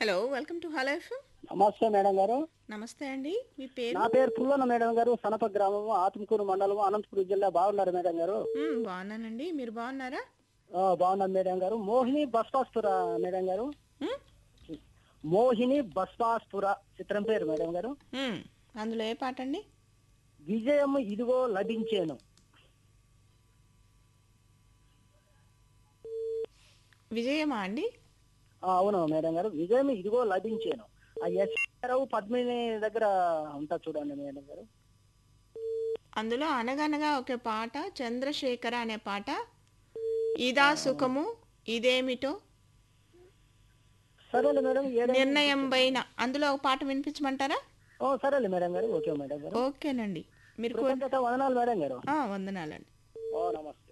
Hello welcome to hello FM నమస్తే madam గారు నమస్తే అండి మీ పేరు నా పేరు పుల్లన్న మేడం గారు సనప గ్రామము ఆత్మకూరు మండలం అనంతపురం జిల్లా బాగున్నారు మేడం గారు మ్మ్, బాగున్నానండి మీరు బాగున్నారా ఆ, బాగున్నాను మేడం గారు మోహిని బస్పాస్పుర మేడం గారు మ్మ్? మోహిని బస్పాస్పుర చిత్రం పేరు మేడం గారు మ్మ్. అందులో ఏ పాట అండి విజయం ఇదిగో లభించేను విజయమా అండి ఆ, అవును మేడం గారు విజయం ఇదిగో లభించేను ఆ ఎస్ రావు పద్మిని దగ్గర ఉంటా చూడండి మేడం గారు అందులో అనగనగా ఒక పాట చంద్రశేఖర అనే పాట ఇదా సుఖము ఇదేమిటో సరేలే మేడం ఏదైనా నిర్ణయం పైన అందులో ఒక పాట వినిపించమంటారా ఓ, సరేలే మేడం గారు ఓకే మేడం గారు ఓకేనండి మీరు కో- కృతజ్ఞత వదనాలు మేడం గారు ఆ, వందనాలండి ఓ నమస్తే